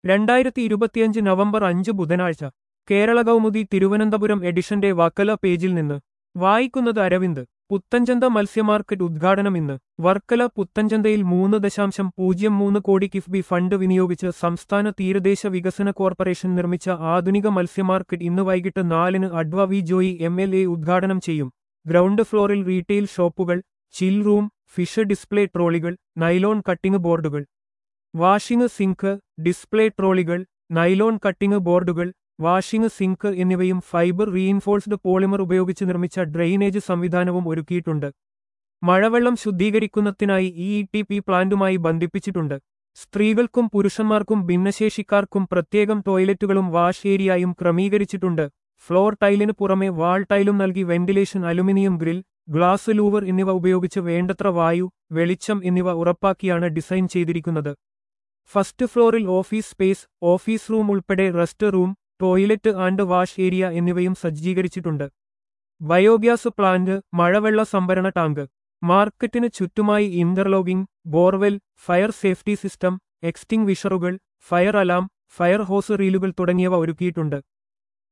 രണ്ടായിരത്തി ഇരുപത്തിയഞ്ച് നവംബർ അഞ്ച് ബുധനാഴ്ച കേരള കൗമുദി തിരുവനന്തപുരം എഡിഷന്റെ വക്കല പേജിൽ നിന്ന് വായിക്കുന്നത് അരവിന്ദ് പുത്തഞ്ചന്ത മത്സ്യമാർക്കറ്റ് ഉദ്ഘാടനം ഇന്ന് വർക്കല പുത്തഞ്ചന്തയിൽ മൂന്ന് ദശാംശം പൂജ്യം മൂന്ന് കോടി കിഫ്ബി ഫണ്ട് വിനിയോഗിച്ച് സംസ്ഥാന തീരദേശ വികസന കോർപ്പറേഷൻ നിർമ്മിച്ച ആധുനിക മത്സ്യമാർക്കറ്റ് ഇന്ന് വൈകിട്ട് നാലിന് Adv V Joy M L A ഉദ്ഘാടനം ചെയ്യും ഗ്രൗണ്ട് ഫ്ലോറിൽ റീറ്റെയിൽ ഷോപ്പുകൾ ചിൽ റൂം ഫിഷ് ഡിസ്പ്ലേ ട്രോളികൾ നൈലോൺ കട്ടിംഗ് ബോർഡുകൾ വാഷിംഗ് സിങ്ക് ഡിസ്പ്ലേ ട്രോളികൾ നൈലോൺ കട്ടിംഗ് ബോർഡുകൾ വാഷിംഗ് സിങ്ക് എന്നിവയും ഫൈബർ റീഇൻഫോഴ്സ്ഡ് പോളിമർ ഉപയോഗിച്ച് നിർമ്മിച്ച ഡ്രെയിനേജ് സംവിധാനവും ഒരുക്കിയിട്ടുണ്ട് മഴവെള്ളം ശുദ്ധീകരിക്കുന്നതിനായി ഇ ടി പി പ്ലാന്റുമായി ബന്ധിപ്പിച്ചിട്ടുണ്ട് സ്ത്രീകൾക്കും പുരുഷന്മാർക്കും ഭിന്നശേഷിക്കാർക്കും പ്രത്യേകം ടോയ്ലറ്റുകളും വാഷ് ഏരിയയും ക്രമീകരിച്ചിട്ടുണ്ട് ഫ്ലോർ ടൈലിന് പുറമെ വാൾ ടൈലും നൽകി ventilation aluminium grill glass louvre എന്നിവ ഉപയോഗിച്ച് വേണ്ടത്ര വായു വെളിച്ചം എന്നിവ ഉറപ്പാക്കിയാണ് ഡിസൈൻ ചെയ്തിരിക്കുന്നത് ഫസ്റ്റ് ഫ്ലോറിൽ ഓഫീസ് സ്പേസ് ഓഫീസ് റൂം ഉൾപ്പെടെ rest room toilet and wash area എന്നിവയും സജ്ജീകരിച്ചിട്ടുണ്ട് ബയോഗ്യാസ് പ്ലാന്റ് മഴവെള്ള സംഭരണ ടാങ്ക് മാർക്കറ്റിന് ചുറ്റുമായി interlocking borewell fire safety system എക്സ്റ്റിംഗ് വിഷറുകൾ ഫയർ അലാം ഫയർ ഹോസ് റീലുകൾ തുടങ്ങിയവ ഒരുക്കിയിട്ടുണ്ട്